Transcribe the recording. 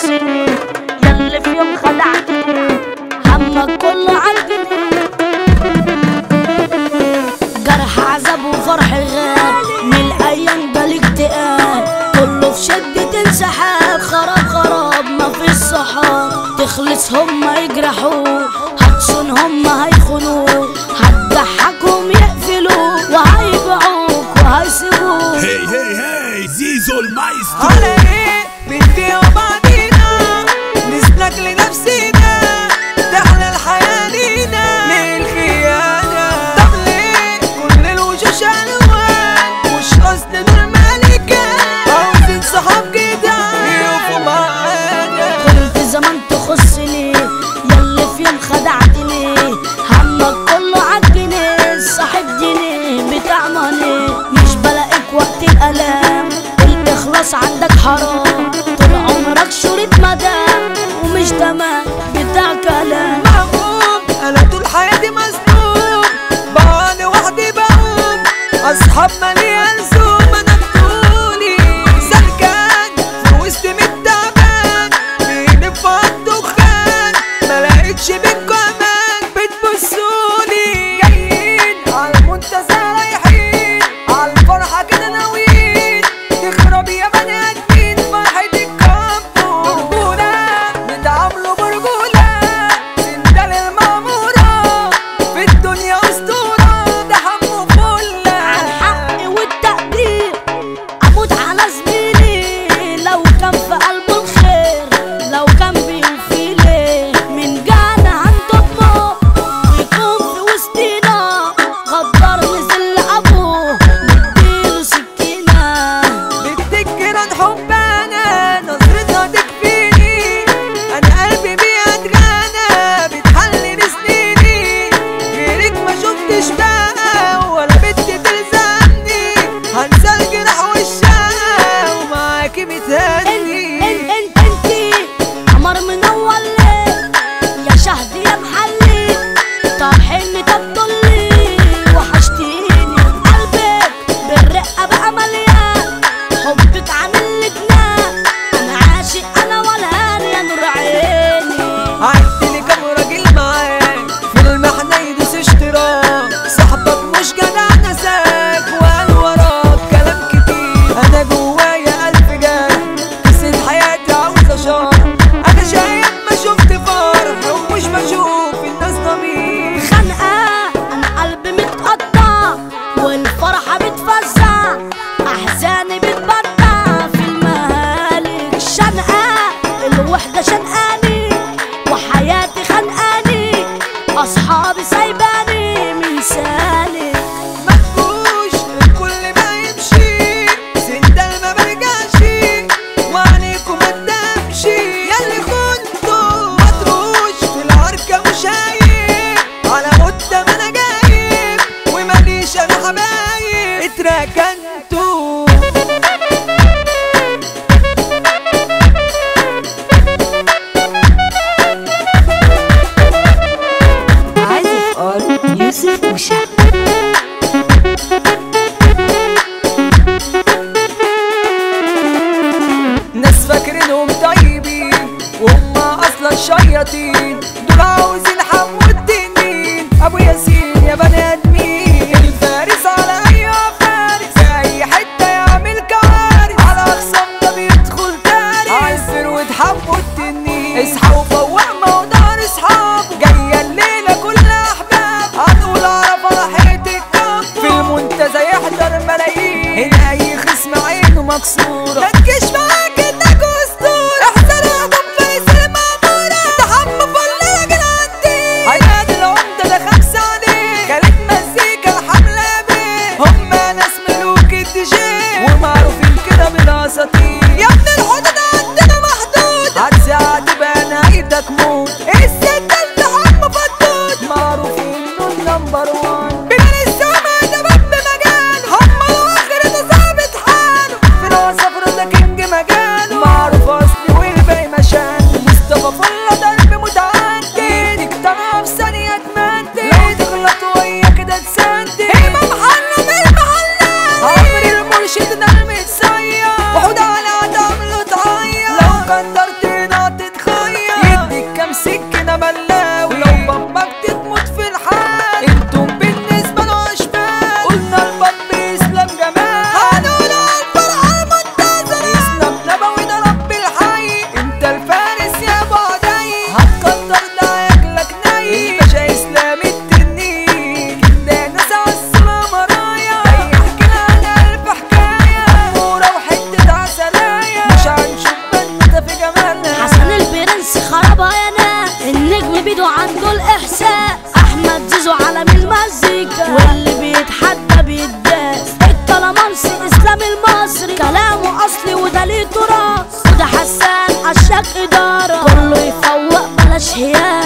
تخصني ياللي في يوم خدعتني همك كله عالجني جرح عذاب وفرح غاب من الايام ده الاكتئاب كله في شدة انسحاب خراب خراب ما في صحاب تخلص هما يجرحوه هتصون هما هيخونوه هتضحكهم يقفلوه وهيبيعوك وهيسيبوك هي هي هي زيزو المايسترو على ايه بنبيع بعضينا نسلك لنفسينا تحلى الحياة لينا ليه الخيانة طب ليه كل الوشوش ألوان مش قصد دول ملكة عاوزين صحاب كده يقفوا معانا قلت زمان تخصني ياللي في يوم خدعتني همك كله عالجنيه صاحب ديني بتاع ماني مش بلاقيك وقت الالام قلت خلاص عندك حرام طول عمرك شريط مدام ومش تمام بتاع كلام مهموم انا طول حياتي مصدوم بعد وحدي بقوم اصحاب مالي الزوم انا بطولي سلكان في وسط ميت تعبان بينف على الدخان ما لقيتش بينكوا امان بتبصولي جايين على المنتزه رايحين على الفرحه كده ناويين تخرب يا بني ادمين فرحتك كامبو برجوله بتعاملوا برجوله سندال الماموره في الدنيا اسطوره ده حمو فله عن حقي والتقدير اموت على زميلي لو كان في قلبه الخير لو كان بيوفي لي من جانا عنده طموح يكون في وسطينا غدار نزل ابوه نديله سكينه بتذكر عن حبنا نظرتها تكفيني انا قلبي بيها اتغنى بتحلل سنيني غيرك ما شفتش بقى ولا بنت تلزمني هنسى الجرح والشقا ومعاكي انت بتهني انت انت انتي قمر منور ليه يا شهد يا محلي طرحني طب طلي وحشتيني قلبك بالرقه بقى مليان حبك عامل لي جنان انا عاشق انا والهان يا نور عيني عدتلي كام راجل معاك في المحنة يدوس اشتراك صاحبك مش جدع نساك وقال وراك كلام كتير انا جوايا الف جاي قصة حياتي عاوزة شهر انا شايف ما شفت فرح ومش بشوف الناس ضمير خنقه انا قلبي متقطع والفرحه بتفزع احزاني بتبدع في المهالك شنقه الوحده شنقاني وحياتي خنقاني اصحابي سايباني من سالك مفهوش الكل ما يمشي سندال ما برجعش وعليكم ما تمشي ياللي كنتوا مطروش في العركة مش هايب على قدام انا جايب وماليش انا حبايب اتركنتوا عازف ار يوسف وشا ناس فاكرينهم طيبين وهم اصلا شياطين دول عاوزين حمو التنين ابو ياسين يا بني ادمين الفارس على اي فارس في اي حته يعمل كوارث على اقسام ده بيدخل تاريخ عايز وتحمو التنين اصحى وفوق موضوع اصحابه جايه الليله كلها احباب هنقول على فرحتك في المنتزه يحضر ملايين هنا اي خصم عينه مكسوره ما تجيش معاك انك اسطوره احسن هجوم فارس الماموره ده حمو فل راجل عندي عياد العمده ده خمسه عليه كانت مزيكا الحمله بيه هم ناس ملوك الدي جي ومعروفين كده بالاساطير يا ابن الحدود عندنا محدود هتساعد تبقى نهايتك موت الست اللي حمو فتوت معروف انه النمبر وان بلال السما ده باب مجال هم الاخر ده ظابط حاله في الوصف ده كينج مجاله معروف اصلي والباقي مشان مصطفى فله ضرب متعدد اقتنع في ثانيه تمدد لو تغلط ويا كده تسدد امام حرم المحلات عمري المرشد ده المتصير وحود على عدم له تعير لو قدرت لك إدارة كله يفوق بلاش هيام